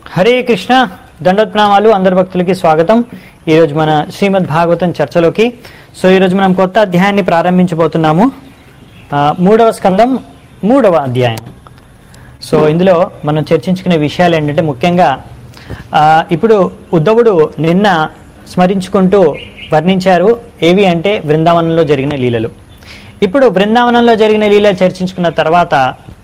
హరే కృష్ణ దండోత్ప్రణామాలు అందరి భక్తులకి స్వాగతం ఈరోజు మన శ్రీమద్ భాగవతం చర్చలోకి సో ఈరోజు మనం కొత్త అధ్యాయాన్ని ప్రారంభించబోతున్నాము ఆ, మూడవ స్కందం మూడవ అధ్యాయం సో ఇందులో మనం చర్చించుకునే విషయాలు ఏంటంటే ముఖ్యంగా ఆ, ఇప్పుడు ఉద్ధవుడు నిన్న స్మరించుకుంటూ వర్ణించారు ఏవి అంటే బృందావనంలో జరిగిన లీలలు ఇప్పుడు బృందావనంలో జరిగిన లీలలు చర్చించుకున్న తర్వాత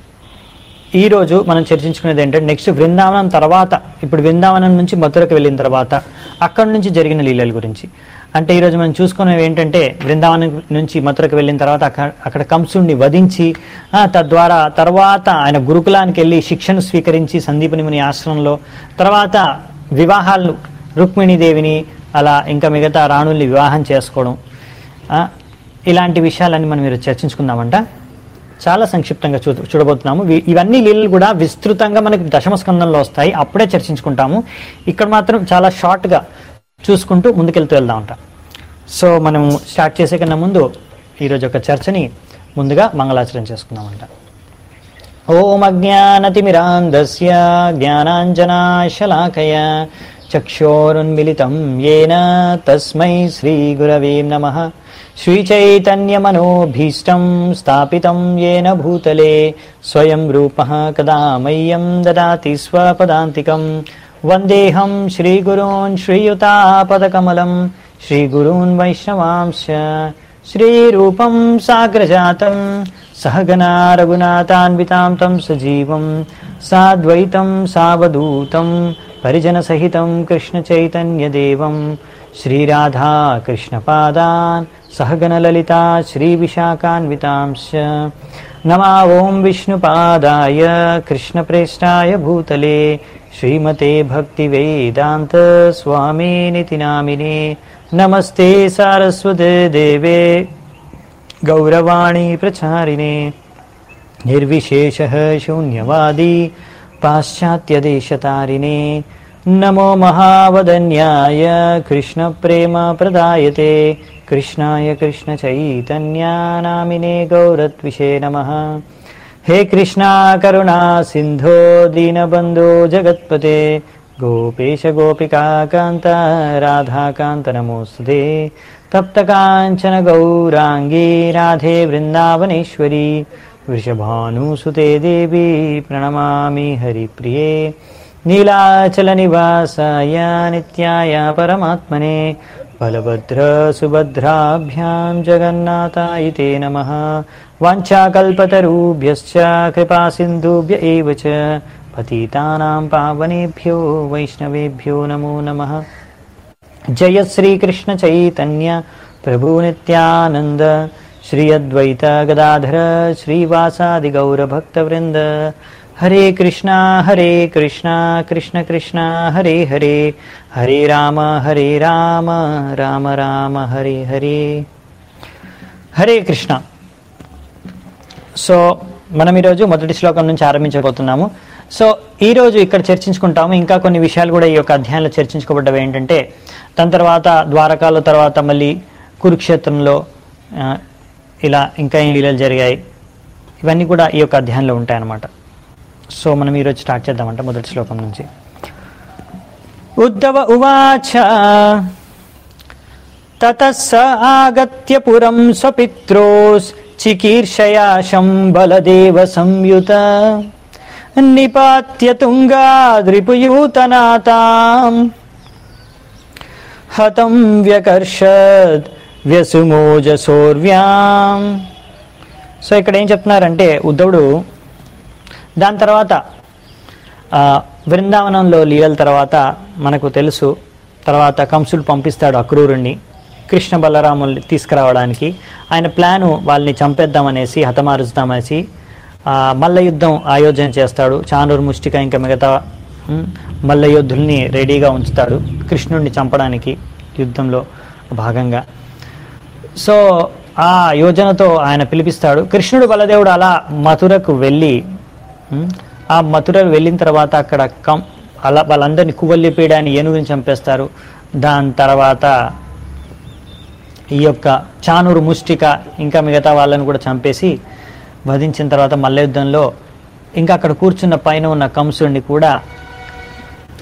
ఈ రోజు మనం చర్చించుకునేది ఏంటంటే నెక్స్ట్ బృందావనం తర్వాత ఇప్పుడు బృందావనం నుంచి మథురకు వెళ్ళిన తర్వాత అక్కడ నుంచి జరిగిన లీలల గురించి అంటే ఈరోజు మనం చూసుకునేవి ఏంటంటే బృందావనం నుంచి మథురకు వెళ్ళిన తర్వాత అక్కడ అక్కడ కంసుడిని వధించి ఆ, తద్వారా తర్వాత ఆయన గురుకులానికి వెళ్ళి శిక్షను స్వీకరించి సందీపని ముని ఆశ్రమంలో తర్వాత వివాహాలు రుక్మిణీదేవిని అలా ఇంకా మిగతా రాణుల్ని వివాహం చేసుకోవడం ఆ, ఇలాంటి విషయాలన్నీ మనం ఈరోజు చర్చించుకుందామంట చాలా సంక్షిప్తంగా చూ చూడబోతున్నాము వీ- ఇవన్నీ లీలలు కూడా విస్తృతంగా మనకి దశమ స్కందంలో వస్తాయి అప్పుడే చర్చించుకుంటాము ఇక్కడ మాత్రం చాలా షార్ట్గా చూసుకుంటూ ముందుకెళ్తూ వెళ్దాం అంట సో మనం స్టార్ట్ చేసే కన్నా ముందు ఈరోజు ఒక చర్చని ముందుగా మంగళాచరణ చేసుకుందామంట ఓం అజ్ఞానతిమిరాంధస్య జ్ఞానాంజనాశలాకయ చక్షోరున్మిలితం येन తస్మై శ్రీగురవే నమః श्रीचैतन्यमनोभीष्टं स्थापितं येन भूतले स्वयं रूपः कदा मह्यं ददाति स्वपदान्तिकं वन्देऽहं श्रीगुरून् श्रीयुतापदकमलं श्रीगुरून् वैष्णवांश्च श्रीरूपं साग्रजातं सहगना रघुनाथान्वितां तं सजीवं साद्वैतं सावधूतं परिजनसहितं कृष्णचैतन्यदेवं श्रीराधा कृष्णपादान् सहगणललिता श्रीविशाखान्वितांश्च नमा ॐ विष्णुपादाय कृष्णप्रेष्ठाय भूतले श्रीमते भक्तिवेदान्त स्वामिनिति नामिने नमस्ते सारस्वते देवे गौरवाणी प्रचारिणे निर्विशेषः शून्यवादी पाश्चात्यदेशतारिणे नमो महावदन्याय कृष्णप्रेमप्रदायते कृष्णाय कृष्णचैतन्यानामिने गौरत्विषे नमः हे कृष्णा करुणा सिन्धो दीनबन्धो जगत्पते गोपेश गोपिकान्त राधाकान्त नमोऽस्तुते तप्तकाञ्चन गौराङ्गी राधे वृन्दावनेश्वरी वृषभानुसुते देवी प्रणमामि हरिप्रिये नीलाचलनिवासाय नित्याय परमात्मने बलभद्रसुभद्राभ्यां जगन्नाथाय ते नमः वाञ्छाकल्पतरुभ्यश्च कृपासिन्धुभ्य एव च पतितानां पावनेभ्यो वैष्णवेभ्यो नमो नमः जय श्रीकृष्ण चैतन्य प्रभु नित्यानन्द श्री अद्वैत गदाधर श्रीवासादि गौरभक्तवृन्द हरे कृष्णा हरे कृष्णा कृष्ण कृष्णा हरे हरे हरे राम हरे राम राम राम हरे हरे హరే కృష్ణ సో మనం ఈరోజు మొదటి శ్లోకం నుంచి ఆరంభించబోతున్నాము సో ఈ రోజు ఇక్కడ చర్చించుకుంటాము ఇంకా కొన్ని విషయాలు కూడా ఈ యొక్క అధ్యాయంలో చర్చించుకోబడ్డవి ఏంటంటే దాని తర్వాత ద్వారకాల తర్వాత మళ్ళీ కురుక్షేత్రంలో ఆ, ఇలా ఇంకా ఏం లీలలు జరిగాయి ఇవన్నీ కూడా ఈ యొక్క అధ్యాయంలో ఉంటాయన్నమాట సో మనం ఈరోజు స్టార్ట్ చేద్దామంట మొదటి శ్లోకం నుంచి ఉద్ధవ ఉవాచ ततः स आगत्य पुरं स्वपित्रोस् चिकीर्षयाशं बलदेव संयुत निपात्य तुङ्गाद्रिपुयूतनाताम् हतं व्यकर्षत् వ్యసుమోజసోర్వ్యాం సో ఇక్కడ ఏం చెప్తున్నారంటే ఉద్ధవుడు దాని తర్వాత ఆ, బృందావనంలో లీలల తర్వాత మనకు తెలుసు తర్వాత కంసుడు పంపిస్తాడు అక్రూరుణ్ణి కృష్ణ బలరాముల్ని తీసుకురావడానికి ఆయన ప్లాను వాళ్ళని చంపేద్దామనేసి హతమారుస్తామనేసి ఆ, మల్ల యుద్ధం ఆయోజన చేస్తాడు చానూరు ముష్టిక ఇంకా మిగతా ఉమ్, మల్ల యోధుల్ని రెడీగా ఉంచుతాడు కృష్ణుడిని చంపడానికి యుద్ధంలో భాగంగా సో ఆ యోజనతో ఆయన పిలిపిస్తాడు కృష్ణుడు బలదేవుడు అలా మథురకు వెళ్ళి ఉమ్, ఆ మథుర వెళ్ళిన తర్వాత అక్కడ కం అలా వాళ్ళందరినీ కువల్లిపీయడాన్ని ఏనుగుని చంపేస్తారు దాని తర్వాత ఈ యొక్క చానూరు ముష్టిక ఇంకా మిగతా వాళ్ళని కూడా చంపేసి వధించిన తర్వాత మల్ల యుద్ధంలో ఇంకా అక్కడ కూర్చున్న పైన ఉన్న కంసుడిని కూడా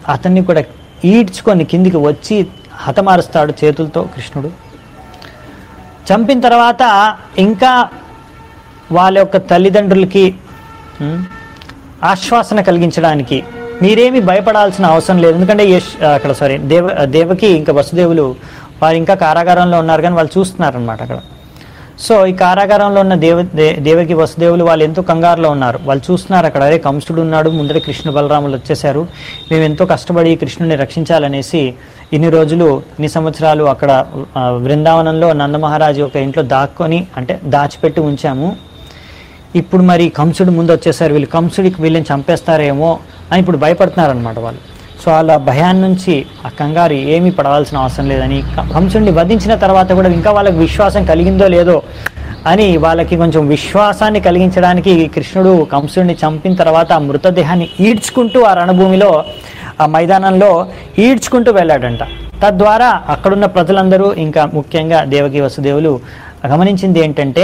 అతన్ని కూడా ఈడ్చుకొని కిందికి వచ్చి హతమారుస్తాడు చేతులతో కృష్ణుడు చంపిన తర్వాత ఇంకా వాళ్ళ యొక్క తల్లిదండ్రులకి ఉమ్, ఆశ్వాసన కలిగించడానికి మీరేమి భయపడాల్సిన అవసరం లేదు ఎందుకంటే యశ్ అక్కడ సారీ దేవ దేవకి ఇంకా వసుదేవులు వారు ఇంకా కారాగారంలో ఉన్నారు కానీ వాళ్ళు చూస్తున్నారనమాట అక్కడ సో ఈ కారాగారంలో ఉన్న దేవ దే- దేవకి వసుదేవులు వాళ్ళు ఎంతో కంగారులో ఉన్నారు వాళ్ళు చూస్తున్నారు అక్కడ అరే కంసుడు ఉన్నాడు ముందర కృష్ణ బలరాములు వచ్చేసారు మేము ఎంతో కష్టపడి కృష్ణుని రక్షించాలనేసి ఇన్ని రోజులు ఇన్ని సంవత్సరాలు అక్కడ ఆ, బృందావనంలో నందమహారాజు యొక్క ఇంట్లో దాక్కొని అంటే దాచిపెట్టి ఉంచాము ఇప్పుడు మరి కంసుడు ముందు వచ్చేసారు వీళ్ళు కంసుడికి వీళ్ళని చంపేస్తారేమో అని ఇప్పుడు భయపడుతున్నారు అనమాట వాళ్ళు సో వాళ్ళ భయాన్ని నుంచి ఆ కంగారు ఏమీ పడవలసిన అవసరం లేదని క- కంసుడిని వధించిన తర్వాత కూడా ఇంకా వాళ్ళకి విశ్వాసం కలిగిందో లేదో అని వాళ్ళకి కొంచెం విశ్వాసాన్ని కలిగించడానికి కృష్ణుడు కంసుడిని చంపిన తర్వాత ఆ మృతదేహాన్ని ఈడ్చుకుంటూ ఆ రణభూమిలో ఆ మైదానంలో ఈడ్చుకుంటూ వెళ్ళాడంట తద్వారా అక్కడున్న ప్రజలందరూ ఇంకా ముఖ్యంగా దేవకి వసుదేవులు గమనించింది ఏంటంటే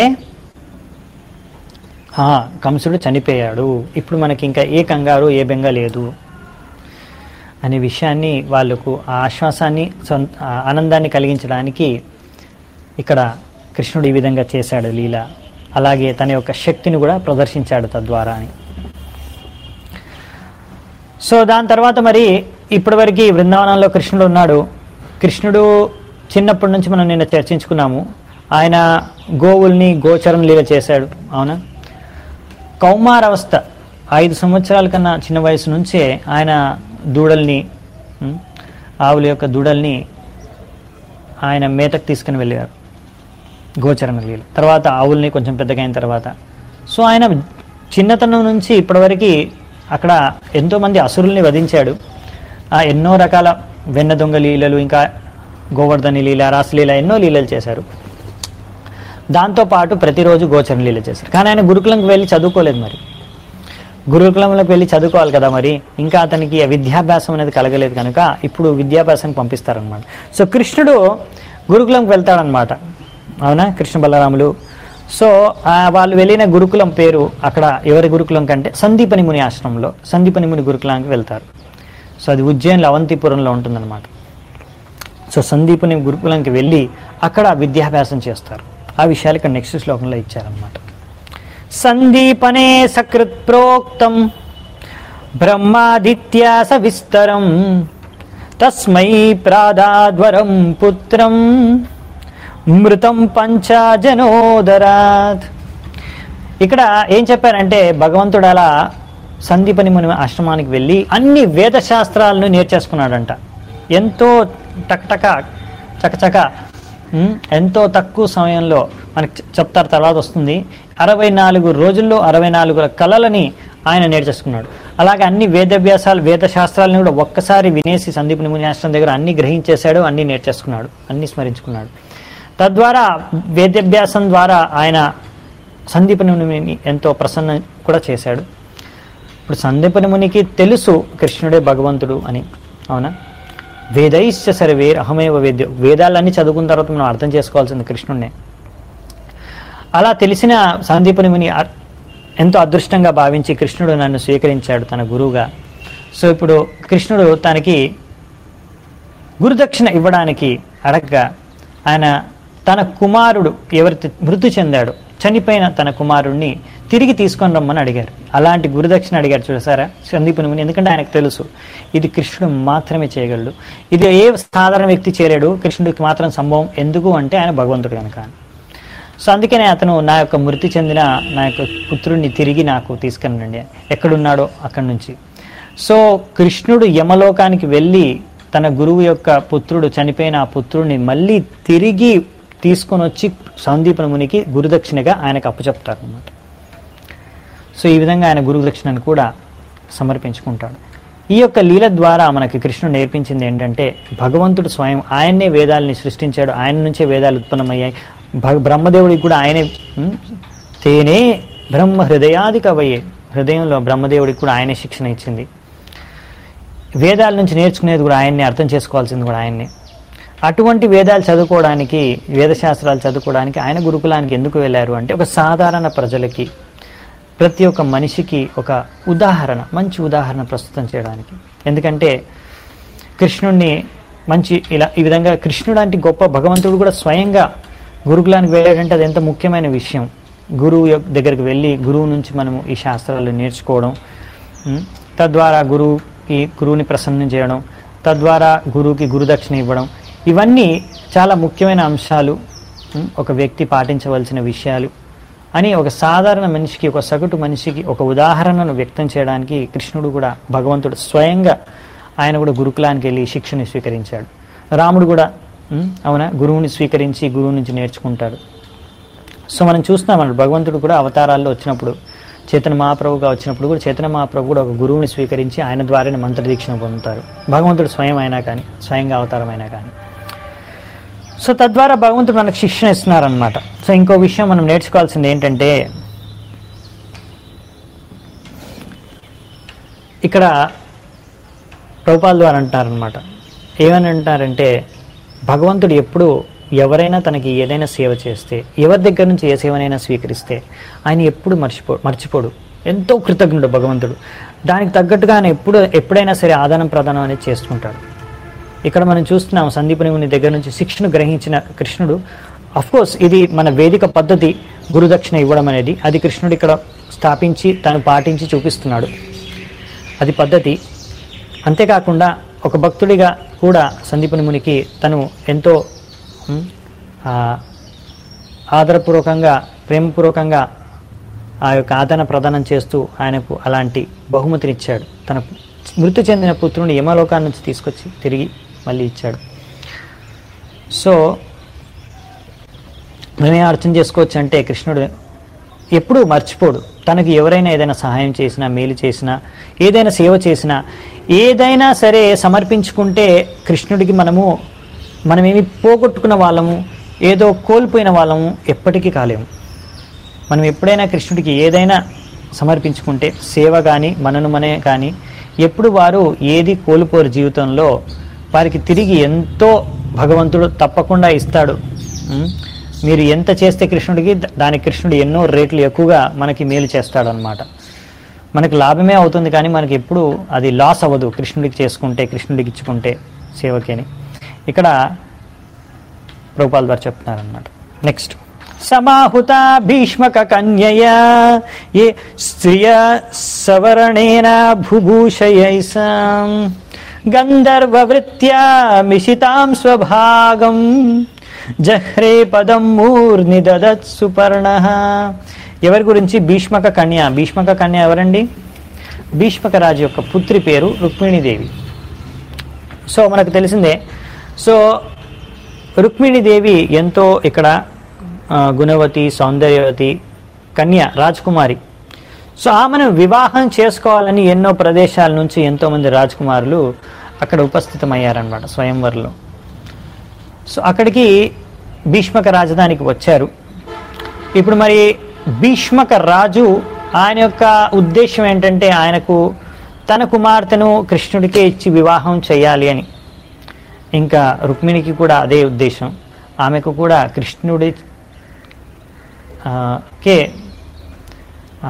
ఆ, కంసుడు చనిపోయాడు ఇప్పుడు మనకి ఇంకా ఏ కంగారు ఏ బెంగ లేదు అనే విషయాన్ని వాళ్ళకు ఆ ఆశ్వాసాన్ని సొంత ఆ ఆనందాన్ని కలిగించడానికి ఇక్కడ కృష్ణుడు ఈ విధంగా చేశాడు లీల అలాగే తన యొక్క శక్తిని కూడా ప్రదర్శించాడు తద్వారా అని సో దాని తర్వాత మరి ఇప్పటివరకు బృందావనంలో కృష్ణుడు ఉన్నాడు కృష్ణుడు చిన్నప్పటి నుంచి మనం నిన్న చర్చించుకున్నాము ఆయన గోవుల్ని గోచరం లీల చేశాడు అవునా కౌమారవస్థ ఐదు సంవత్సరాల కన్నా చిన్న వయసు నుంచే ఆయన దూడల్ని ఉం, ఆవుల యొక్క దూడల్ని ఆయన మేతకు తీసుకుని వెళ్ళారు గోచరణ లీల తర్వాత ఆవుల్ని కొంచెం పెద్దగా అయిన తర్వాత సో ఆయన చిన్నతనం నుంచి ఇప్పటివరకు అక్కడ ఎంతోమంది అసురుల్ని వధించాడు ఆ ఎన్నో రకాల వెన్న దొంగ లీలలు ఇంకా గోవర్ధని లీల రాసలీల ఎన్నో లీలలు చేశారు దాంతోపాటు ప్రతిరోజు గోచరణ లీల చేశారు కానీ ఆయన గురుకులంకి వెళ్ళి చదువుకోలేదు మరి గురుకులంలోకి వెళ్ళి చదువుకోవాలి కదా మరి ఇంకా అతనికి ఆ విద్యాభ్యాసం అనేది కలగలేదు కనుక ఇప్పుడు విద్యాభ్యాసానికి పంపిస్తారనమాట సో కృష్ణుడు గురుకులంకి వెళ్తాడనమాట అవునా కృష్ణ బలరాములు సో ఆ వాళ్ళు వెళ్ళిన గురుకులం పేరు అక్కడ ఎవరి గురుకులం కంటే సందీపని ముని ఆశ్రమంలో సందీపని ముని గురుకులానికి వెళ్తారు సో అది ఉజ్జయిన్లో అవంతిపురంలో ఉంటుందన్నమాట సో సందీపుని గురుకులంకి వెళ్ళి అక్కడ విద్యాభ్యాసం చేస్తారు ఆ విషయాలు ఇక్కడ నెక్స్ట్ శ్లోకంలో ఇచ్చారనమాట సందీపనే సకృత్ ప్రోక్తం బ్రహ్మాదిత్య సవిస్తరం తస్మై ప్రాదాద్వరం పుత్రం మృతం పంచాజనోదరాత్ ఇక్కడ ఏం చెప్పారంటే భగవంతుడు అలా సందీపని ముని ఆశ్రమానికి వెళ్ళి అన్ని వేద శాస్త్రాలను నేర్చేసుకున్నాడంట ఎంతో టక్టక చకచక ఉమ్, ఎంతో తక్కువ సమయంలో మనకి చె- చెప్తారు తర్వాత వస్తుంది అరవై నాలుగు రోజుల్లో అరవై నాలుగు కళలని ఆయన నేర్చేసుకున్నాడు అలాగే అన్ని వేదభ్యాసాలు వేద శాస్త్రాలను కూడా ఒక్కసారి వినేసి సందీపుని ముని ఆశ్రమం దగ్గర అన్ని గ్రహించేశాడు అన్ని నేర్చేసుకున్నాడు అన్ని స్మరించుకున్నాడు తద్వారా వేద్యాభ్యాసం ద్వారా ఆయన సందీపని మునిని ఎంతో ప్రసన్న కూడా చేశాడు ఇప్పుడు సందీపని మునికి తెలుసు కృష్ణుడే భగవంతుడు అని అవునా వేదైశ్చ సర్వేర్ అహమేవ వేద్య వేదాలన్నీ చదువుకున్న తర్వాత మనం అర్థం చేసుకోవాల్సింది కృష్ణుడినే అలా తెలిసిన సందీపని ముని అ- ఎంతో అదృష్టంగా భావించి కృష్ణుడు నన్ను స్వీకరించాడు తన గురువుగా సో ఇప్పుడు కృష్ణుడు తనకి గురుదక్షిణ ఇవ్వడానికి అడగగా ఆయన తన కుమారుడు ఎవరైతే మృతి చెందాడు చనిపోయిన తన కుమారుడిని తిరిగి తీసుకొని రమ్మని అడిగారు అలాంటి గురుదక్షిణ అడిగారు చూసారా సందీపుని ముని ఎందుకంటే ఆయనకు తెలుసు ఇది కృష్ణుడు మాత్రమే చేయగలడు ఇది ఏ సాధారణ వ్యక్తి చేయలేడు కృష్ణుడికి మాత్రం సంభవం ఎందుకు అంటే ఆయన భగవంతుడు కనుక సో అందుకనే అతను నా యొక్క మృతి చెందిన నా యొక్క పుత్రుడిని తిరిగి నాకు తీసుకురండి ఎక్కడున్నాడో అక్కడి నుంచి సో కృష్ణుడు యమలోకానికి వెళ్ళి తన గురువు యొక్క పుత్రుడు చనిపోయిన ఆ పుత్రుడిని మళ్ళీ తిరిగి తీసుకొని వచ్చి సందీపన మునికి గురుదక్షిణగా ఆయనకు అప్పచెప్తారు అన్నమాట సో ఈ విధంగా ఆయన గురుదక్షిణను కూడా సమర్పించుకుంటాడు ఈ యొక్క లీల ద్వారా మనకి కృష్ణుడు నేర్పించింది ఏంటంటే భగవంతుడు స్వయం ఆయన్నే వేదాలని సృష్టించాడు ఆయన నుంచే వేదాలు ఉత్పన్నమయ్యాయి భ బ్రహ్మదేవుడికి కూడా ఆయనే ఉమ్, తేనే బ్రహ్మ హృదయాది కవయే హృదయంలో బ్రహ్మదేవుడికి కూడా ఆయనే శిక్షణ ఇచ్చింది వేదాల నుంచి నేర్చుకునేది కూడా ఆయన్ని అర్థం చేసుకోవాల్సింది కూడా ఆయన్ని అటువంటి వేదాలు చదువుకోవడానికి వేదశాస్త్రాలు చదువుకోవడానికి ఆయన గురుకులానికి ఎందుకు వెళ్ళారు అంటే ఒక సాధారణ ప్రజలకి ప్రతి ఒక్క మనిషికి ఒక ఉదాహరణ మంచి ఉదాహరణ ప్రస్తుతం చేయడానికి ఎందుకంటే కృష్ణుడిని మంచి ఇలా ఈ విధంగా కృష్ణుడు అంటే గొప్ప భగవంతుడు కూడా స్వయంగా గురుకులానికి వెళ్ళాడంటే అది ఎంత ముఖ్యమైన విషయం గురువు యొక్క దగ్గరికి వెళ్ళి గురువు నుంచి మనము ఈ శాస్త్రాలు నేర్చుకోవడం ఉం? తద్వారా గురువుకి గురువుని ప్రసన్నం చేయడం తద్వారా గురువుకి గురుదక్షిణ ఇవ్వడం ఇవన్నీ చాలా ముఖ్యమైన అంశాలు ఉం? ఒక వ్యక్తి పాటించవలసిన విషయాలు అని ఒక సాధారణ మనిషికి ఒక సగటు మనిషికి ఒక ఉదాహరణను వ్యక్తం చేయడానికి కృష్ణుడు కూడా భగవంతుడు స్వయంగా ఆయన కూడా గురుకులానికి వెళ్ళి శిక్షణ స్వీకరించాడు రాముడు కూడా ఉం, అవునా గురువుని స్వీకరించి గురువు నుంచి నేర్చుకుంటాడు సో మనం చూస్తున్నాం అన్నమాట భగవంతుడు కూడా అవతారాల్లో వచ్చినప్పుడు చేతన మహాప్రభుగా వచ్చినప్పుడు కూడా చేతన మహాప్రభు కూడా ఒక గురువుని స్వీకరించి ఆయన ద్వారానే మంత్రదీక్షణ పొందుతారు భగవంతుడు స్వయం అయినా కానీ స్వయంగా అవతారం అయినా కానీ సో తద్వారా భగవంతుడు మనకు శిక్షణ ఇస్తున్నారనమాట సో ఇంకో విషయం మనం నేర్చుకోవాల్సింది ఏంటంటే ఇక్కడ ప్రభుపాల్ ద్వారా అంటారనమాట ఏమని అంటారంటే భగవంతుడు ఎప్పుడు ఎవరైనా తనకి ఏదైనా సేవ చేస్తే ఎవరి దగ్గర నుంచి ఏ సేవనైనా స్వీకరిస్తే ఆయన ఎప్పుడు మర్చిపో మర్చిపోడు ఎంతో కృతజ్ఞుడు భగవంతుడు దానికి తగ్గట్టుగా ఆయన ఎప్పుడు ఎప్పుడైనా సరే ఆదానం ప్రదానం అనేది చేస్తుంటాడు ఇక్కడ మనం చూస్తున్నాం సందీపనివుని దగ్గర నుంచి శిక్షను గ్రహించిన కృష్ణుడు కోర్స్ ఇది మన వేదిక పద్ధతి గురుదక్షిణ ఇవ్వడం అనేది అది కృష్ణుడు ఇక్కడ స్థాపించి తను పాటించి చూపిస్తున్నాడు అది పద్ధతి అంతేకాకుండా ఒక భక్తుడిగా కూడా సందీపని మునికి తను ఎంతో ఉమ్, ఆ, ఆదరపూర్వకంగా ప్రేమపూర్వకంగా ఆ యొక్క ఆదరణ ప్రదానం చేస్తూ ఆయనకు అలాంటి బహుమతినిచ్చాడు తన మృతి చెందిన పుత్రుని యమలోకాన్ని నుంచి తీసుకొచ్చి తిరిగి మళ్ళీ ఇచ్చాడు సో మేమే అర్థం చేసుకోవచ్చు అంటే కృష్ణుడు ఎప్పుడూ మర్చిపోడు తనకి ఎవరైనా ఏదైనా సహాయం చేసినా మేలు చేసినా ఏదైనా సేవ చేసినా ఏదైనా సరే సమర్పించుకుంటే కృష్ణుడికి మనము మనమేమి పోగొట్టుకున్న వాళ్ళము ఏదో కోల్పోయిన వాళ్ళము ఎప్పటికీ కాలేము మనం ఎప్పుడైనా కృష్ణుడికి ఏదైనా సమర్పించుకుంటే సేవ కానీ మనను మనే కానీ ఎప్పుడు వారు ఏది కోల్పోరు జీవితంలో వారికి తిరిగి ఎంతో భగవంతుడు తప్పకుండా ఇస్తాడు ఉం? మీరు ఎంత చేస్తే కృష్ణుడికి ద- దానికి కృష్ణుడు ఎన్నో రేట్లు ఎక్కువగా మనకి మేలు చేస్తాడు అనమాట మనకి లాభమే అవుతుంది కానీ మనకి ఎప్పుడు అది లాస్ అవ్వదు కృష్ణుడికి చేసుకుంటే కృష్ణుడికి ఇచ్చుకుంటే సేవకి అని ఇక్కడ ప్రభుపాల్ వారు చెప్తున్నారనమాట నెక్స్ట్ సమాహుత భీష్మక కన్యయ ఏ స్త్రియ సవర్ణేన భుభూషయైసాం గంధర్వవృత్యా మిషితాం స్వభాగం జహ్రే పదం మూర్ని దదత్ సుపర్ణ ఎవరి గురించి భీష్మక కన్య భీష్మక కన్య ఎవరండి భీష్మక రాజు యొక్క పుత్రి పేరు రుక్మిణీదేవి సో మనకు తెలిసిందే సో రుక్మిణీదేవి ఎంతో ఇక్కడ ఆ, గుణవతి సౌందర్యవతి కన్య రాజకుమారి సో ఆమెను వివాహం చేసుకోవాలని ఎన్నో ప్రదేశాల నుంచి ఎంతోమంది రాజకుమారులు అక్కడ ఉపస్థితమయ్యారనమాట స్వయంవరంలో సో అక్కడికి భీష్మక రాజధానికి వచ్చారు ఇప్పుడు మరి భీష్మక రాజు ఆయన యొక్క ఉద్దేశం ఏంటంటే ఆయనకు తన కుమార్తెను కృష్ణుడికే ఇచ్చి వివాహం చేయాలి అని ఇంకా రుక్మిణికి కూడా అదే ఉద్దేశం ఆమెకు కూడా కృష్ణుడి ఆ, కే ఆ,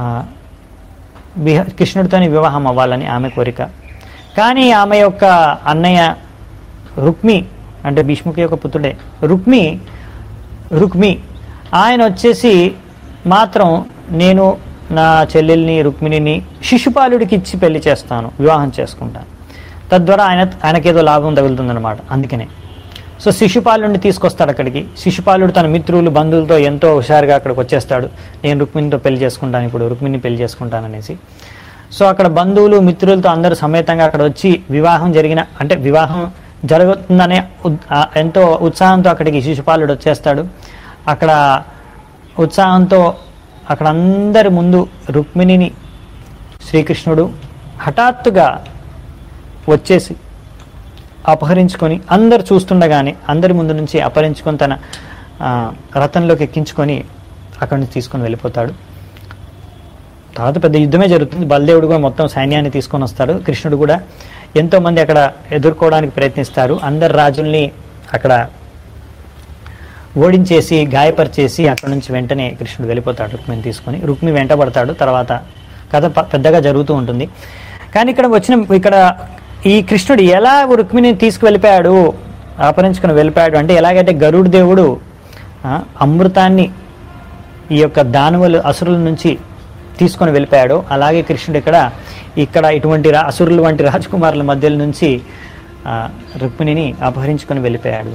విహ- కృష్ణుడితోని వివాహం అవ్వాలని ఆమె కోరిక కానీ ఆమె యొక్క అన్నయ్య రుక్మి అంటే భీష్ముకి యొక్క పుత్రుడే రుక్మి రుక్మి ఆయన వచ్చేసి మాత్రం నేను నా చెల్లెల్ని రుక్మిణిని శిశుపాలుడికి ఇచ్చి పెళ్లి చేస్తాను వివాహం చేసుకుంటాను తద్వారా ఆయన ఆయనకేదో లాభం తగులుతుందన్నమాట అందుకనే సో శిశుపాలుడిని తీసుకొస్తాడు అక్కడికి శిశుపాలుడు తన మిత్రులు బంధువులతో ఎంతో హుషారుగా అక్కడికి వచ్చేస్తాడు నేను రుక్మిణితో పెళ్లి చేసుకుంటాను ఇప్పుడు రుక్మిణిని పెళ్లి చేసుకుంటాను అనేసి సో అక్కడ బంధువులు మిత్రులతో అందరూ సమేతంగా అక్కడ వచ్చి వివాహం జరిగిన అంటే వివాహం జరుగుతుందనే ఉద్- ఆ ఎంతో ఉత్సాహంతో అక్కడికి శిశుపాలుడు వచ్చేస్తాడు అక్కడ ఉత్సాహంతో అక్కడ అందరి ముందు రుక్మిణిని శ్రీకృష్ణుడు హఠాత్తుగా వచ్చేసి అపహరించుకొని అందరు చూస్తుండగానే అందరి ముందు నుంచి అపహరించుకొని తన ఆ, రథంలోకి ఎక్కించుకొని అక్కడి నుంచి తీసుకొని వెళ్ళిపోతాడు తర్వాత పెద్ద యుద్ధమే జరుగుతుంది బలదేవుడు కూడా మొత్తం సైన్యాన్ని తీసుకొని వస్తాడు కృష్ణుడు కూడా ఎంతో మంది అక్కడ ఎదుర్కోవడానికి ప్రయత్నిస్తారు అందరు రాజుల్ని అక్కడ ఓడించేసి గాయపరిచేసి అక్కడ నుంచి వెంటనే కృష్ణుడు వెళ్ళిపోతాడు రుక్మిణి తీసుకొని రుక్మి వెంటబడతాడు తర్వాత కథ ప- పెద్దగా జరుగుతూ ఉంటుంది కానీ ఇక్కడ వచ్చిన ఇక్కడ ఈ కృష్ణుడు ఎలా రుక్మిణిని తీసుకువెళ్ళిపోయాడు అపహరించుకుని వెళ్ళిపోయాడు అంటే ఎలాగైతే గరుడు దేవుడు ఆ, అమృతాన్ని ఈ యొక్క దానవులు అసురుల నుంచి తీసుకొని వెళ్ళిపోయాడో అలాగే కృష్ణుడు ఇక్కడ ఇక్కడ ఇటువంటి రా- అసురుల వంటి రాజకుమారుల మధ్యలో నుంచి ఆ, రుక్మిణిని అపహరించుకొని వెళ్ళిపోయాడు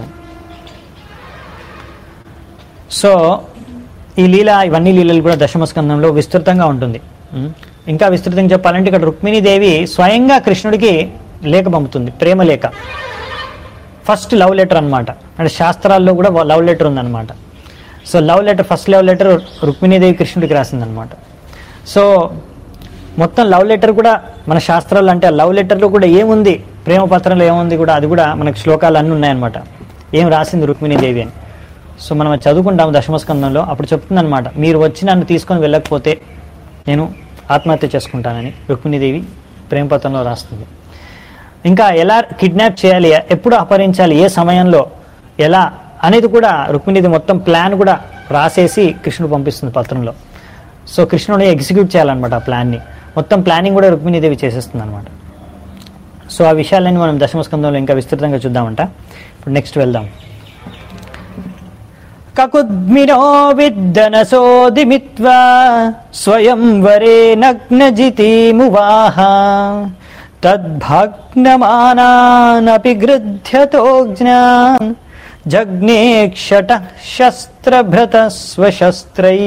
సో ఈ లీల ఇవన్నీ లీలలు కూడా దశమస్కందంలో విస్తృతంగా ఉంటుంది ఉం? ఇంకా విస్తృతంగా చెప్పాలంటే ఇక్కడ రుక్మిణీదేవి స్వయంగా కృష్ణుడికి లేఖ పంపుతుంది ప్రేమ లేఖ ఫస్ట్ లవ్ లెటర్ అన్నమాట అంటే శాస్త్రాల్లో కూడా లవ్ లెటర్ ఉందన్నమాట so love letter first love letter Rukminidevi కృష్ణుడికి రాసిందనమాట సో మొత్తం లవ్ లెటర్ కూడా మన శాస్త్రాలు అంటే ఆ లవ్ లెటర్లో కూడా ఏముంది ప్రేమ పత్రంలో ఏముంది కూడా అది కూడా మనకు శ్లోకాలు అన్నీ ఉన్నాయన్నమాట ఏం రాసింది రుక్మిణీదేవి అని సో మనం అది చదువుకుంటాము దశమస్కందంలో అప్పుడు చెప్తుంది అనమాట మీరు వచ్చి నన్ను తీసుకొని వెళ్ళకపోతే నేను ఆత్మహత్య చేసుకుంటానని రుక్మిణీదేవి ప్రేమపత్రంలో రాస్తుంది ఇంకా ఎలా కిడ్నాప్ చేయాలి ఎప్పుడు అపహరించాలి ఏ సమయంలో ఎలా అనేది కూడా రుక్మిణిది మొత్తం ప్లాన్ కూడా రాసేసి కృష్ణుడు పంపిస్తుంది పత్రంలో సో కృష్ణుడు ఎగ్జిక్యూట్ చేయాలన్నమాట ఆ ప్లాన్ని మొత్తం ప్లానింగ్ కూడా రుక్మిణీదేవి చేసేస్తుంది అనమాట సో ఆ విషయాలన్నీ మనం దశమస్కందంలో ఇంకా విస్తృతంగా చూద్దామంట ఇప్పుడు నెక్స్ట్ వెళ్దాం కకుద్మినో విద్దనసోదిమిత్వా స్వయం వరే నగ్నజితీమువాహ తద్భగ్నమానానపి గృధ్యతోజ్ఞాన్ జగ్నేక్షట శస్త్రభృత స్వశస్త్రై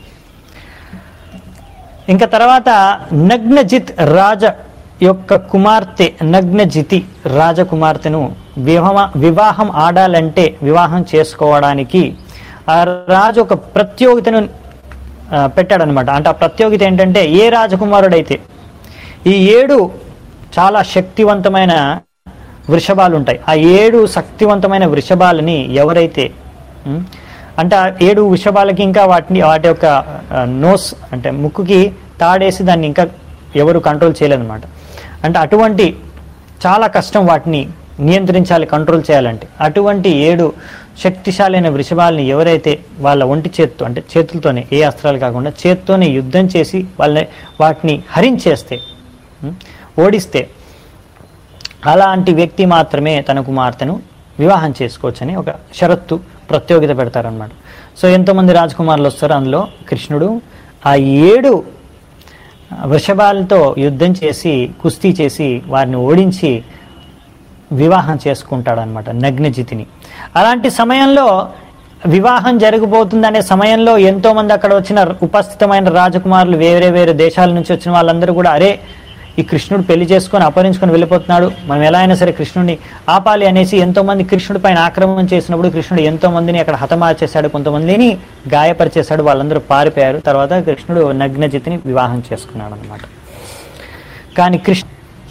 ఇంకా తర్వాత నగ్నజిత్ రాజ యొక్క కుమార్తె నగ్నజితి రాజకుమార్తెను వివాహ వివాహం ఆడాలంటే వివాహం చేసుకోవడానికి ఆ రాజు ఒక ప్రత్యోగితను ఆ, పెట్టాడనమాట అంటే ఆ ప్రత్యోగిత ఏంటంటే ఏ రాజకుమారుడైతే ఈ ఏడు చాలా శక్తివంతమైన వృషభాలు ఉంటాయి ఆ ఏడు శక్తివంతమైన వృషభాలని ఎవరైతే ఉం, అంటే ఆ ఏడు వృషభాలకి ఇంకా వాటిని వాటి యొక్క ఆ, నోస్ అంటే ముక్కుకి తాడేసి దాన్ని ఇంకా ఎవరు కంట్రోల్ చేయలేదన్నమాట అంటే అటువంటి చాలా కష్టం వాటిని నియంత్రించాలి కంట్రోల్ చేయాలంటే అటువంటి ఏడు శక్తిశాలైన వృషభాలని ఎవరైతే వాళ్ళ ఒంటి చేత్తో అంటే చేతులతోనే ఏ అస్త్రాలు కాకుండా చేత్తోనే యుద్ధం చేసి వాళ్ళని వాటిని హరించేస్తే ఉం, ఓడిస్తే అలాంటి వ్యక్తి మాత్రమే తన కుమార్తెను వివాహం చేసుకోవచ్చని ఒక షరత్తు ప్రత్యోగిత పెడతారనమాట సో ఎంతోమంది రాజకుమారులు వస్తారు అందులో కృష్ణుడు ఆ ఏడు వృషభాలతో యుద్ధం చేసి కుస్తీ చేసి వారిని ఓడించి వివాహం చేసుకుంటాడనమాట నగ్నజితిని అలాంటి సమయంలో వివాహం జరగబోతుందనే సమయంలో ఎంతో మంది అక్కడ వచ్చిన ఉపస్థితమైన రాజకుమారులు వేరే వేరే దేశాల నుంచి వచ్చిన వాళ్ళందరూ కూడా అరే ఈ కృష్ణుడు పెళ్లి చేసుకొని అపహరించుకొని వెళ్ళిపోతున్నాడు మనం ఎలా అయినా సరే కృష్ణుడిని ఆపాలి అనేసి ఎంతో మంది కృష్ణుడి పైన ఆక్రమణ చేసినప్పుడు కృష్ణుడు ఎంతో మందిని అక్కడ హతమార్చేశాడు కొంతమందిని గాయపరిచేశాడు వాళ్ళందరూ పారిపోయారు తర్వాత కృష్ణుడు నగ్నజితిని వివాహం చేసుకున్నాడు అనమాట కానీ కృష్ణ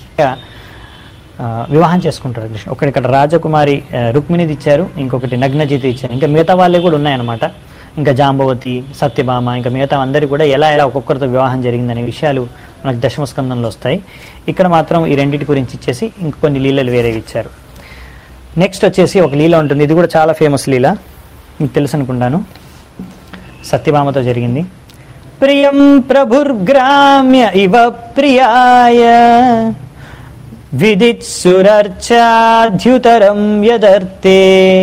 ఆ, వివాహం చేసుకుంటాడు కృష్ణ ఒకటి ఇక్కడ రాజకుమారి ఆ, రుక్మిణిది ఇచ్చారు ఇంకొకటి నగ్నజితి ఇచ్చారు ఇంకా మిగతా వాళ్ళే కూడా ఉన్నాయన్నమాట ఇంకా జాంబవతి సత్యభామ ఇంకా మిగతా అందరి కూడా ఎలా ఎలా ఒక్కొక్కరితో వివాహం జరిగిందనే విషయాలు మనకు దశమస్కందంలో వస్తాయి ఇక్కడ మాత్రం ఈ రెండింటి గురించి ఇచ్చేసి ఇంకొన్ని లీలలు వేరేవి ఇచ్చారు నెక్స్ట్ వచ్చేసి ఒక లీల ఉంటుంది ఇది కూడా చాలా ఫేమస్ లీల మీకు తెలుసు అనుకుంటాను సత్యభామతో జరిగింది ప్రియం ప్రభుర్గ్రామ్య ఇవ ప్రియాయ విదిత్సురర్చాధ్యుతరం యదర్తే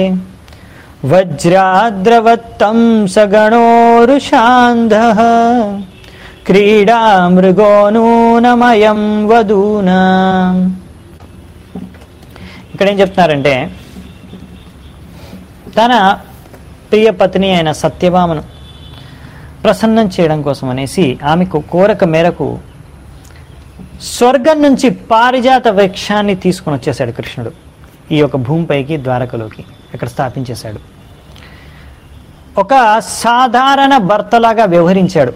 వజ్రాద్రవత్తం సగణోరుషాంధ క్రీడా మృగోనూనమయం వదూనా ఇక్కడ ఏం చెప్తున్నారంటే తన ప్రియ పత్ని అయిన సత్యభామను ప్రసన్నం చేయడం కోసం అనేసి ఆమెకు కోరక మేరకు స్వర్గం నుంచి పారిజాత వృక్షాన్ని తీసుకొని వచ్చేసాడు కృష్ణుడు ఈ యొక్క భూమిపైకి ద్వారకలోకి ఇక్కడ స్థాపించేశాడు ఒక సాధారణ భర్తలాగా వ్యవహరించాడు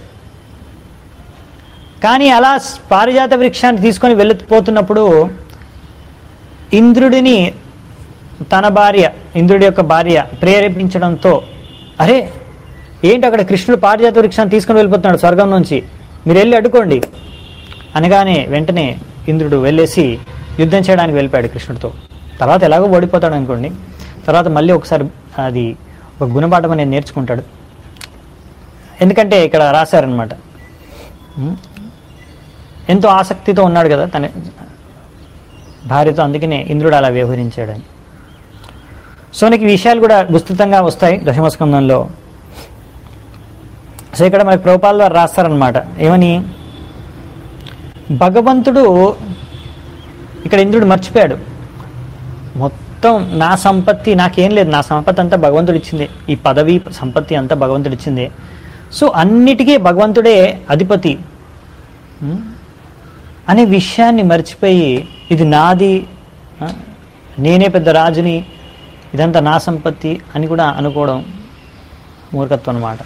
కానీ అలా పారిజాత వృక్షాన్ని తీసుకొని వెళ్ళిపోతున్నప్పుడు ఇంద్రుడిని తన భార్య ఇంద్రుడి యొక్క భార్య ప్రేరేపించడంతో అరే ఏంటి అక్కడ కృష్ణుడు పారిజాత వృక్షాన్ని తీసుకొని వెళ్ళిపోతున్నాడు స్వర్గం నుంచి మీరు వెళ్ళి అడ్డుకోండి అనగానే వెంటనే ఇంద్రుడు వెళ్ళేసి యుద్ధం చేయడానికి వెళ్ళిపోయాడు కృష్ణుడితో తర్వాత ఎలాగో ఓడిపోతాడు అనుకోండి తర్వాత మళ్ళీ ఒకసారి అది ఒక గుణపాఠం అనేది నేర్చుకుంటాడు ఎందుకంటే ఇక్కడ రాశారనమాట ఎంతో ఆసక్తితో ఉన్నాడు కదా తన భార్యతో అందుకనే ఇంద్రుడు అలా వ్యవహరించాడని సో నీకు ఈ విషయాలు కూడా విస్తృతంగా వస్తాయి దశమస్కందంలో సో ఇక్కడ మనకి ప్రభుపాల ద్వారా రాస్తారనమాట ఏమని భగవంతుడు ఇక్కడ ఇంద్రుడు మర్చిపోయాడు మొత్తం నా సంపత్తి నాకేం లేదు నా సంపత్తి అంతా భగవంతుడు ఇచ్చింది ఈ పదవి సంపత్తి అంతా భగవంతుడు ఇచ్చింది సో అన్నిటికీ భగవంతుడే అధిపతి ఉం? అనే విషయాన్ని మర్చిపోయి ఇది నాది ఆ, నేనే పెద్ద రాజుని ఇదంతా నా సంపత్తి అని కూడా అనుకోవడం మూర్ఖత్వం అన్నమాట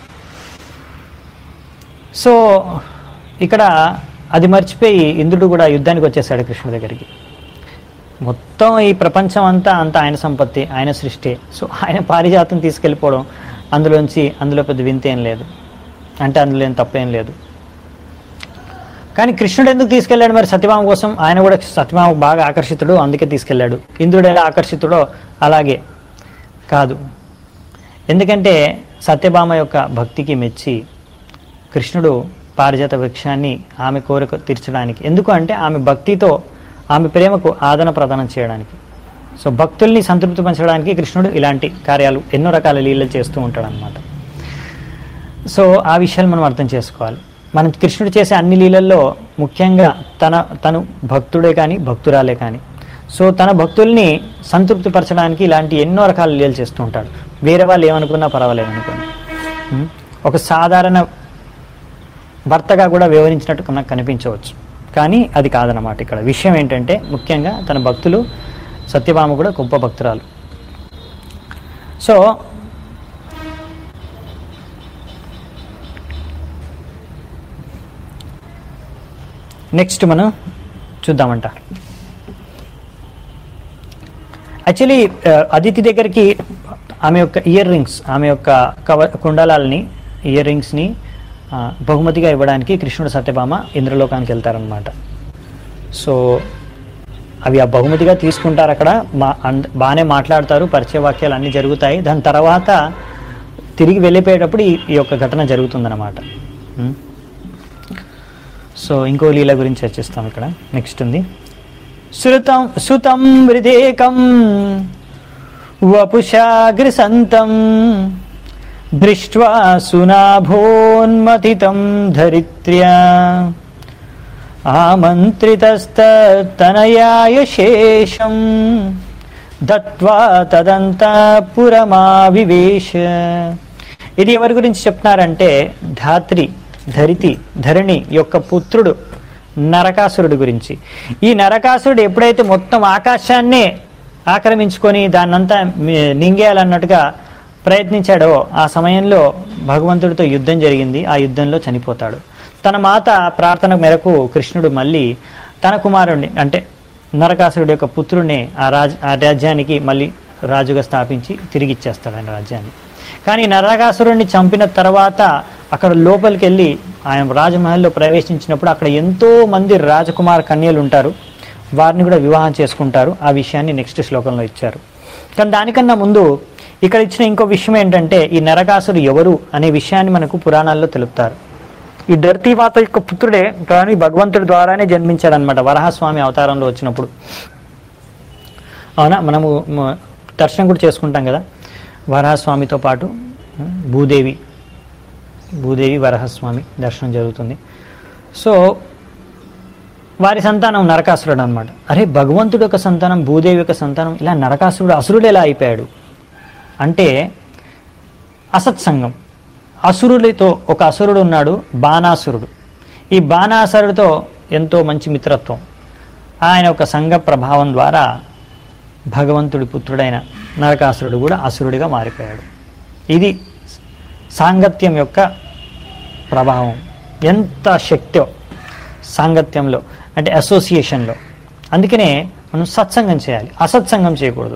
సో ఇక్కడ అది మర్చిపోయి ఇంద్రుడు కూడా యుద్ధానికి వచ్చేసాడు కృష్ణుడి దగ్గరికి మొత్తం ఈ ప్రపంచం అంతా అంతా ఆయన సంపత్తి ఆయన సృష్టి సో ఆయన పారిజాతం తీసుకెళ్ళిపోవడం అందులోంచి అందులో పెద్ద వింత ఏం లేదు అంటే అందులో ఏం తప్పేం లేదు కానీ కృష్ణుడు ఎందుకు తీసుకెళ్ళాడు మరి సత్యభామ కోసం ఆయన కూడా సత్యభామ బాగా ఆకర్షితుడు అందుకే తీసుకెళ్ళాడు ఇంద్రుడు ఎలా ఆకర్షితుడో అలాగే కాదు ఎందుకంటే సత్యభామ యొక్క భక్తికి మెచ్చి కృష్ణుడు పారిజాత వృక్షాన్ని ఆమె కోరిక తీర్చడానికి ఎందుకు అంటే ఆమె భక్తితో ఆమె ప్రేమకు ఆదన ప్రదానం చేయడానికి సో భక్తుల్ని సంతృప్తిపరచడానికి కృష్ణుడు ఇలాంటి కార్యాలు ఎన్నో రకాల లీలలు చేస్తూ ఉంటాడు అనమాట సో ఆ విషయాలు మనం అర్థం చేసుకోవాలి మనం కృష్ణుడు చేసే అన్ని లీలల్లో ముఖ్యంగా తన తను భక్తుడే కానీ భక్తురాలే కానీ సో తన భక్తుల్ని సంతృప్తిపరచడానికి ఇలాంటి ఎన్నో రకాల లీలలు చేస్తూ ఉంటాడు వేరే వాళ్ళు ఏమనుకున్నా పర్వాలేదు అనుకోండి ఉం? ఒక సాధారణ భర్తగా కూడా వివరించినట్టు మనకు కనిపించవచ్చు కానీ అది కాదనమాట ఇక్కడ విషయం ఏంటంటే ముఖ్యంగా తన భక్తులు సత్యభామ కూడా గొప్ప భక్తురాలు సో నెక్స్ట్ మనం చూద్దామంట యాక్చువల్లీ అదితి దగ్గరికి ఆమె యొక్క ఇయర్ రింగ్స్ ఆమె యొక్క కవ కుండలాలని ఇయర్ రింగ్స్ని ఆ, బహుమతిగా ఇవ్వడానికి కృష్ణుడు సత్యభామ ఇంద్రలోకానికి వెళ్తారనమాట సో అవి ఆ బహుమతిగా తీసుకుంటారు అక్కడ మా అంద బాగానే మాట్లాడతారు పరిచయ వాక్యాలు అన్నీ జరుగుతాయి దాని తర్వాత తిరిగి వెళ్ళిపోయేటప్పుడు ఈ ఈ యొక్క ఘటన జరుగుతుందన్నమాట ఉం? సో ఇంకో లీల గురించి చర్చిస్తాం ఇక్కడ నెక్స్ట్ ఉంది శృతం సుతం హృదేకం వపుషాగ్రసంతం దృష్ట్వా సునాభోన్మతితం ధరిత్ర్యా ఆమంత్రితస్తనయాయ శేషం దత్వా తదంతపురమావివేశ ఇది ఎవరి గురించి చెప్తున్నారంటే ధాత్రి ధరితి ధరణి యొక్క పుత్రుడు నరకాసురుడు గురించి ఈ నరకాసురుడు ఎప్పుడైతే మొత్తం ఆకాశాన్నే ఆక్రమించుకొని దాన్నంతా మి- నింగేయాలన్నట్టుగా ప్రయత్నించాడో ఆ సమయంలో భగవంతుడితో యుద్ధం జరిగింది ఆ యుద్ధంలో చనిపోతాడు తన మాత ప్రార్థన మేరకు కృష్ణుడు మళ్ళీ తన కుమారుడిని అంటే నరకాసురుడి యొక్క పుత్రుడిని ఆ రాజ్ ఆ రాజ్యానికి మళ్ళీ రాజుగా స్థాపించి తిరిగి ఇచ్చేస్తాడు ఆయన రాజ్యాన్ని కానీ నరకాసురుడిని చంపిన తర్వాత అక్కడ లోపలికి వెళ్ళి ఆయన రాజమహల్లో ప్రవేశించినప్పుడు అక్కడ ఎంతో మంది రాజకుమార కన్యలు ఉంటారు వారిని కూడా వివాహం చేసుకుంటారు ఆ విషయాన్ని నెక్స్ట్ శ్లోకంలో ఇచ్చారు కానీ దానికన్నా ముందు ఇక్కడ ఇచ్చిన ఇంకో విషయం ఏంటంటే ఈ నరకాసురు ఎవరు అనే విషయాన్ని మనకు పురాణాల్లో తెలుపుతారు ఈ ధర్తీవాత యొక్క పుత్రుడే కానీ భగవంతుడి ద్వారానే జన్మించాడనమాట వరహస్వామి అవతారంలో వచ్చినప్పుడు అవునా మనము మ- దర్శనం కూడా చేసుకుంటాం కదా వరహస్వామితో పాటు ఉం, భూదేవి భూదేవి వరహస్వామి దర్శనం జరుగుతుంది సో వారి సంతానం నరకాసురుడు అనమాట అరే భగవంతుడు యొక్క సంతానం భూదేవి యొక్క సంతానం ఇలా నరకాసురుడు అసురుడు ఎలా అయిపోయాడు అంటే అసత్సంగం అసురుడితో ఒక అసురుడు ఉన్నాడు బాణాసురుడు ఈ బాణాసురుడితో ఎంతో మంచి మిత్రత్వం ఆయన ఒక సంఘ ప్రభావం ద్వారా భగవంతుడి పుత్రుడైన నరకాసురుడు కూడా అసురుడిగా మారిపోయాడు ఇది సాంగత్యం యొక్క ప్రభావం ఎంత శక్తో సాంగత్యంలో అంటే అసోసియేషన్లో అందుకనే మనం సత్సంగం చేయాలి అసత్సంగం చేయకూడదు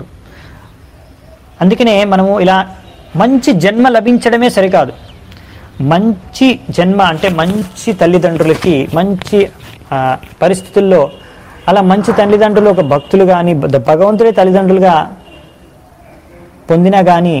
అందుకనే మనము ఇలా మంచి జన్మ లభించడమే సరికాదు మంచి జన్మ అంటే మంచి తల్లిదండ్రులకి మంచి ఆ, పరిస్థితుల్లో అలా మంచి తల్లిదండ్రులు ఒక భక్తులు కానీ భగవంతుడే తల్లిదండ్రులుగా పొందినా కానీ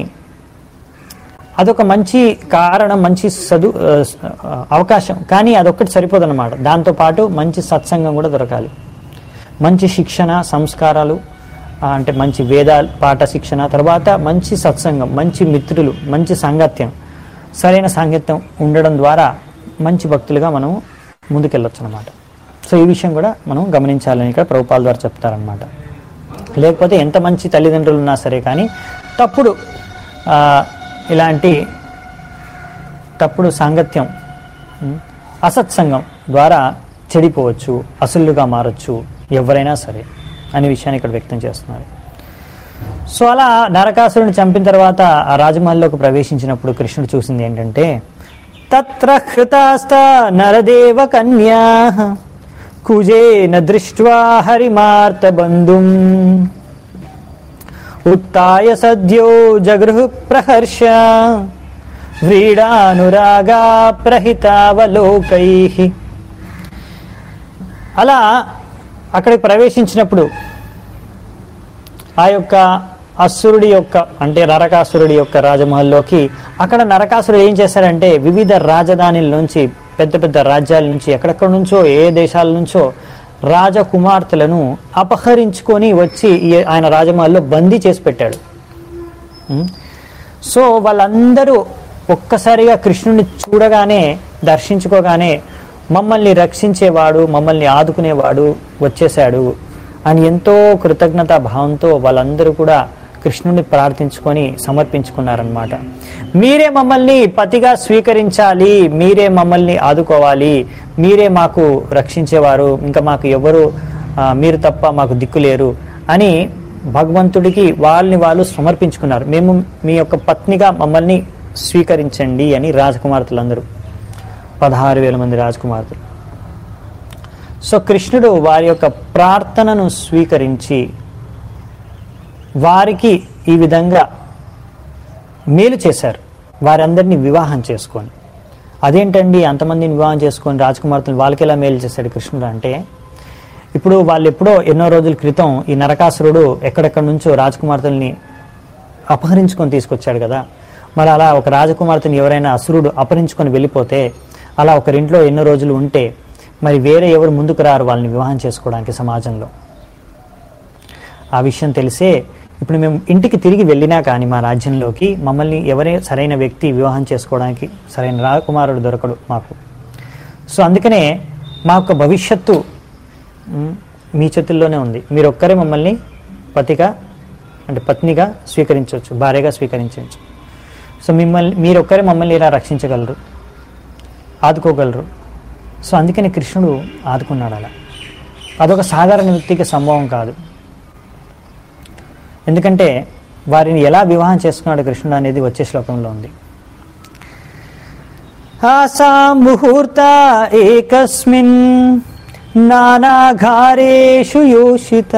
అదొక మంచి కారణం మంచి చదువు అవకాశం కానీ అదొక్కటి సరిపోదన్నమాట దాంతోపాటు మంచి సత్సంగం కూడా దొరకాలి మంచి శిక్షణ సంస్కారాలు ఆ, అంటే మంచి వేద పాఠ శిక్షణ తర్వాత మంచి సత్సంగం మంచి మిత్రులు మంచి సాంగత్యం సరైన సాంగత్యం ఉండడం ద్వారా మంచి భక్తులుగా మనం ముందుకెళ్ళొచ్చు అనమాట సో ఈ విషయం కూడా మనం గమనించాలని ఇక్కడ ప్రభుపాల ద్వారా చెప్తారనమాట లేకపోతే ఎంత మంచి తల్లిదండ్రులు ఉన్నా సరే కానీ తప్పుడు ఆ, ఇలాంటి తప్పుడు సాంగత్యం ఉమ్, అసత్సంగం ద్వారా చెడిపోవచ్చు అసలుగా మారచ్చు ఎవరైనా సరే అనే విషయాన్ని ఇక్కడ వ్యక్తం చేస్తున్నారు సో అలా నరకాసురుని చంపిన తర్వాత ఆ రాజమహల్లోకి ప్రవేశించినప్పుడు కృష్ణుడు చూసింది ఏంటంటే తత్ర హృతాస్త నరదేవ కన్యా కుజేన దృష్ట్వా హరిమార్త బంధుం ఉత్తాయ సద్యో జగృహు ప్రహర్ష వ్రీడానురాగా ప్రహితావలోకై అలా అక్కడికి ప్రవేశించినప్పుడు ఆ యొక్క అసురుడి యొక్క అంటే నరకాసురుడి యొక్క రాజమహల్లోకి అక్కడ నరకాసురుడు ఏం చేశాడంటే వివిధ రాజధానిల నుంచి పెద్ద పెద్ద రాజ్యాల నుంచి ఎక్కడెక్కడ నుంచో ఏ దేశాల నుంచో రాజకుమార్తెలను అపహరించుకొని వచ్చి ఈ- ఆయన రాజమహల్లో బందీ చేసి పెట్టాడు ఉం? సో వాళ్ళందరూ ఒక్కసారిగా కృష్ణుని చూడగానే దర్శించుకోగానే మమ్మల్ని రక్షించేవాడు మమ్మల్ని ఆదుకునేవాడు వచ్చేసాడు అని ఎంతో కృతజ్ఞత భావంతో వాళ్ళందరూ కూడా కృష్ణుని ప్రార్థించుకొని సమర్పించుకున్నారనమాట మీరే మమ్మల్ని పతిగా స్వీకరించాలి మీరే మమ్మల్ని ఆదుకోవాలి మీరే మాకు రక్షించేవారు ఇంకా మాకు ఎవరు ఆ, మీరు తప్ప మాకు దిక్కులేరు అని భగవంతుడికి వాళ్ళని వాళ్ళు సమర్పించుకున్నారు మేము మీ యొక్క పత్నిగా మమ్మల్ని స్వీకరించండి అని రాజకుమార్తెలందరూ పదహారు వేల మంది రాజకుమార్తెలు సో కృష్ణుడు వారి యొక్క ప్రార్థనను స్వీకరించి వారికి ఈ విధంగా మేలు చేశారు వారందరినీ వివాహం చేసుకొని అదేంటండి అంతమందిని వివాహం చేసుకొని రాజకుమార్తెలు వాళ్ళకి ఎలా మేలు చేశాడు కృష్ణుడు అంటే ఇప్పుడు వాళ్ళు ఎప్పుడో ఎన్నో రోజుల క్రితం ఈ నరకాసురుడు ఎక్కడెక్కడి నుంచో రాజకుమార్తెల్ని అపహరించుకొని తీసుకొచ్చాడు కదా మరి అలా ఒక రాజకుమార్తెని ఎవరైనా అసురుడు అపహరించుకొని వెళ్ళిపోతే అలా ఒకరింట్లో ఎన్నో రోజులు ఉంటే మరి వేరే ఎవరు ముందుకు రారు వాళ్ళని వివాహం చేసుకోవడానికి సమాజంలో ఆ విషయం తెలిసే ఇప్పుడు మేము ఇంటికి తిరిగి వెళ్ళినా కానీ మా రాజ్యంలోకి మమ్మల్ని ఎవరే సరైన వ్యక్తి వివాహం చేసుకోవడానికి సరైన రాకుమారుడు దొరకడు మాకు సో అందుకనే మా యొక్క భవిష్యత్తు మ్, మీ చేతుల్లోనే ఉంది మీరు ఒక్కరే మమ్మల్ని పతిగా అంటే పత్నిగా స్వీకరించవచ్చు భార్యగా స్వీకరించవచ్చు సో మిమ్మల్ని మీరు ఒక్కరే మమ్మల్ని ఇలా రక్షించగలరు ఆదుకోగలరు సో అందుకని కృష్ణుడు ఆదుకున్నాడు అలా అదొక సాధారణ వ్యక్తికి సంభవం కాదు ఎందుకంటే వారిని ఎలా వివాహం చేసుకున్నాడు కృష్ణుడు అనేది వచ్చే శ్లోకంలో ఉంది ఆసా ముహూర్త ఏకస్మిన్ నానాఘారేషు యోషిత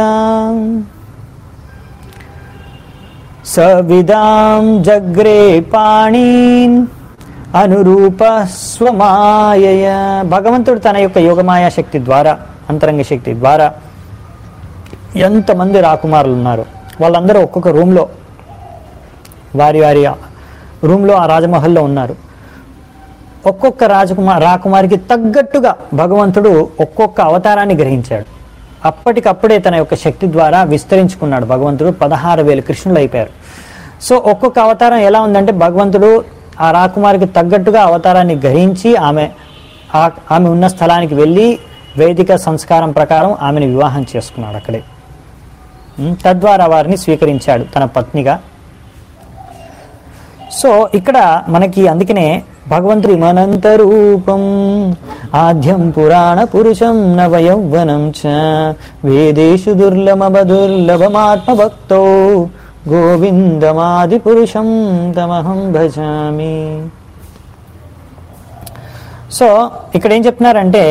సవిదాం జగ్రే పాణీన్ అనురూప స్వమాయయ భగవంతుడు తన యొక్క యోగమాయా శక్తి ద్వారా అంతరంగ శక్తి ద్వారా ఎంతమంది రాకుమారులు ఉన్నారు వాళ్ళందరూ ఒక్కొక్క రూమ్లో వారి వారి రూమ్లో ఆ రాజమహల్లో ఉన్నారు ఒక్కొక్క రాజకుమార్ రాకుమారికి తగ్గట్టుగా భగవంతుడు ఒక్కొక్క అవతారాన్ని గ్రహించాడు అప్పటికప్పుడే తన యొక్క శక్తి ద్వారా విస్తరించుకున్నాడు భగవంతుడు పదహారు వేలు కృష్ణులు అయిపోయారు సో ఒక్కొక్క అవతారం ఎలా ఉందంటే భగవంతుడు ఆ రాకుమారికి తగ్గట్టుగా అవతారాన్ని గ్రహించి ఆమె ఆ- ఆమె ఉన్న స్థలానికి వెళ్ళి వైదిక సంస్కారం ప్రకారం ఆమెను వివాహం చేసుకున్నాడు అక్కడే ఉమ్, తద్వారా వారిని స్వీకరించాడు తన పత్నిగా సో ఇక్కడ మనకి అందుకనే భగవంతుడి మనంత రూపం ఆద్యం పురాణ పురుషం నవయౌవనం చ వేదేషు దుర్లభమ దుర్లభమాత్మ భక్తో గోవిందమాది పురుషం తమహం భజామి సో ఇక్కడ ఏం చెప్తున్నారంటే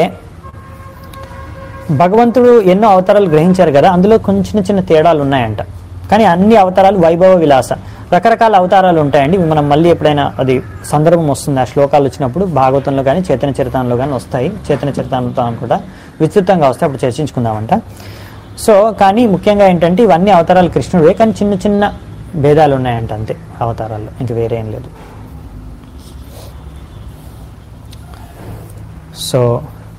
భగవంతుడు ఎన్నో అవతారాలు గ్రహించారు కదా అందులో కొంచెం చిన్న చిన్న తేడాలు ఉన్నాయంట కానీ అన్ని అవతారాలు వైభవ విలాస రకరకాల అవతారాలు ఉంటాయండి ఇవి మనం మళ్ళీ ఎప్పుడైనా అది సందర్భం వస్తుంది ఆ శ్లోకాలు వచ్చినప్పుడు భాగవతంలో కానీ చేతన చరితాంలో కానీ వస్తాయి చేతన చరితాంతో కూడా విస్తృతంగా వస్తాయి అప్పుడు చర్చించుకుందామంట సో కానీ ముఖ్యంగా ఏంటంటే ఇవన్నీ అవతారాలు కృష్ణుడే కానీ చిన్న చిన్న భేదాలు ఉన్నాయంట అంతే అవతారాల్లో ఇంక వేరే ఏం లేదు సో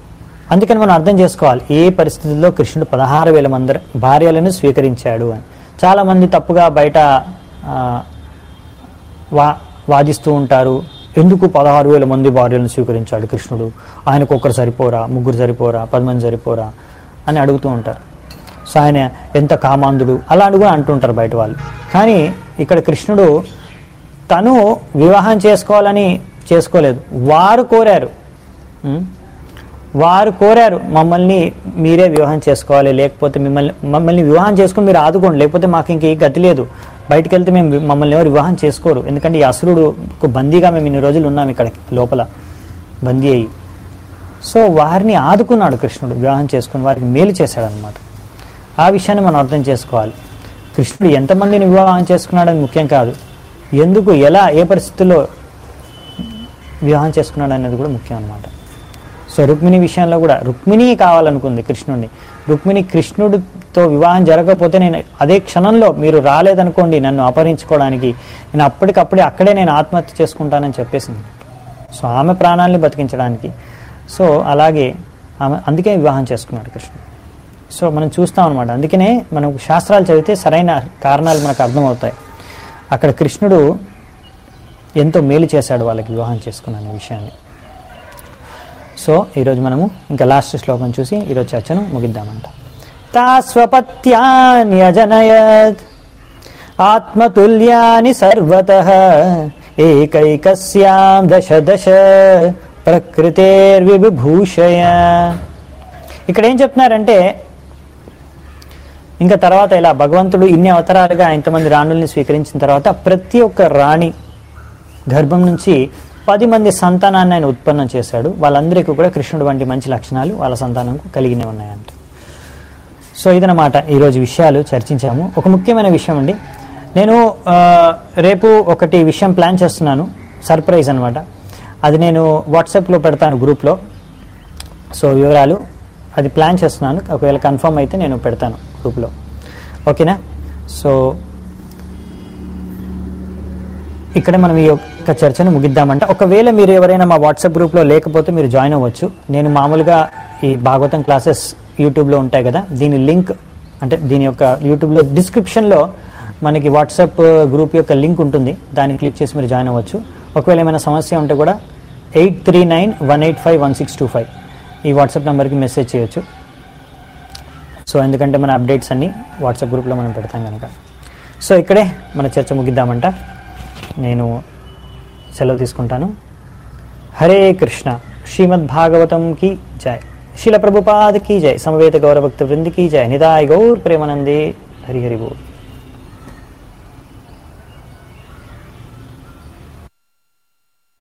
అందుకని మనం అర్థం చేసుకోవాలి ఏ పరిస్థితుల్లో కృష్ణుడు పదహారు వేల మంది భార్యలను స్వీకరించాడు అని చాలా మంది తప్పుగా బయట ఆ, వా వాదిస్తూ ఉంటారు ఎందుకు పదహారు వేల మంది భార్యలను స్వీకరించాడు కృష్ణుడు ఆయనకు ఒక్కరు సరిపోరా ముగ్గురు సరిపోరా పది మంది సరిపోరా అని అడుగుతూ ఉంటారు సో ఆయన ఎంత కామాంధుడు అలా అని కూడా అంటుంటారు బయట వాళ్ళు కానీ ఇక్కడ కృష్ణుడు తను వివాహం చేసుకోవాలని చేసుకోలేదు వారు కోరారు ఉం? వారు కోరారు మమ్మల్ని మీరే వివాహం చేసుకోవాలి లేకపోతే మిమ్మల్ని మమ్మల్ని వివాహం చేసుకుని మీరు ఆదుకోండి లేకపోతే మాకు ఇంక ఏ గతి లేదు బయటికి వెళ్తే మేము వి- మమ్మల్ని ఎవరు వివాహం చేసుకోరు ఎందుకంటే ఈ అసురుడు బందీగా మేము ఇన్ని రోజులు ఉన్నాం ఇక్కడ లోపల బందీ అయ్యి సో వారిని ఆదుకున్నాడు కృష్ణుడు వివాహం చేసుకుని వారికి మేలు చేశాడనమాట ఆ విషయాన్ని మనం అర్థం చేసుకోవాలి కృష్ణుడు ఎంతమందిని వివాహం చేసుకున్నాడని ముఖ్యం కాదు ఎందుకు ఎలా ఏ పరిస్థితుల్లో వివాహం చేసుకున్నాడు అనేది కూడా ముఖ్యం అనమాట సో రుక్మిణి విషయంలో కూడా రుక్మిణి కావాలనుకుంది కృష్ణుడిని రుక్మిణి కృష్ణుడితో వివాహం జరగకపోతే నేను అదే క్షణంలో మీరు రాలేదనుకోండి నన్ను అపహరించుకోవడానికి నేను అప్పటికప్పుడే అక్కడే నేను ఆత్మహత్య చేసుకుంటానని చెప్పేసింది సో ఆమె ప్రాణాలని బతికించడానికి సో అలాగే ఆమె అందుకే వివాహం చేసుకున్నాడు కృష్ణుడు సో మనం చూస్తాం అనమాట అందుకనే మనం శాస్త్రాలు చదివితే సరైన కారణాలు మనకు అర్థమవుతాయి అక్కడ కృష్ణుడు ఎంతో మేలు చేశాడు వాళ్ళకి వివాహం చేసుకున్న అనే విషయాన్ని సో ఈరోజు మనము ఇంకా లాస్ట్ శ్లోకం చూసి ఈరోజు చర్చను ముగిద్దామంట తా స్వపత్యాన్యజనయత్ ఆత్మతుల్యాని సర్వత ఏకైకస్యాం దశ దశ ప్రకృతేర్విభూషయ ఇక్కడ ఏం చెప్తున్నారంటే ఇంకా తర్వాత ఇలా భగవంతుడు ఇన్ని అవతారాలుగా ఇంతమంది రాణుల్ని స్వీకరించిన తర్వాత ప్రతి ఒక్క రాణి గర్భం నుంచి పది మంది సంతానాన్ని ఆయన ఉత్పన్నం చేశాడు వాళ్ళందరికీ కూడా కృష్ణుడు వంటి మంచి లక్షణాలు వాళ్ళ సంతానంకు కలిగినే ఉన్నాయంట సో ఇదనమాట ఈరోజు విషయాలు చర్చించాము ఒక ముఖ్యమైన విషయం అండి నేను ఆ, రేపు ఒకటి విషయం ప్లాన్ చేస్తున్నాను సర్ప్రైజ్ అనమాట అది నేను వాట్సాప్లో పెడతాను గ్రూప్లో సో వివరాలు అది ప్లాన్ చేస్తున్నాను ఒకవేళ కన్ఫర్మ్ అయితే నేను పెడతాను గ్రూప్లో ఓకేనా సో ఇక్కడ మనం ఈ యొక్క చర్చను ముగిద్దామంట ఒకవేళ మీరు ఎవరైనా మా వాట్సాప్ గ్రూప్లో లేకపోతే మీరు జాయిన్ అవ్వచ్చు నేను మామూలుగా ఈ భాగవతం క్లాసెస్ యూట్యూబ్లో ఉంటాయి కదా దీని లింక్ అంటే దీని యొక్క యూట్యూబ్లో డిస్క్రిప్షన్లో మనకి వాట్సాప్ గ్రూప్ యొక్క లింక్ ఉంటుంది దాన్ని క్లిక్ చేసి మీరు జాయిన్ అవ్వచ్చు ఒకవేళ ఏమైనా సమస్య ఉంటే కూడా eight three nine one eight five one six two five ఈ వాట్సాప్ నెంబర్కి మెసేజ్ చేయొచ్చు సో ఎందుకంటే మన అప్డేట్స్ అన్నీ వాట్సాప్ గ్రూప్లో మనం పెడతాం కనుక సో ఇక్కడే మన చర్చ ముగిద్దామంట నేను సెలవు తీసుకుంటాను హరే కృష్ణ శ్రీమద్ భాగవతం की जय शिल प्रभुपाद की जय समवेत गौरभक्त वृंद की जय निदाय गौर प्रेमानंदे हरि हरि बोल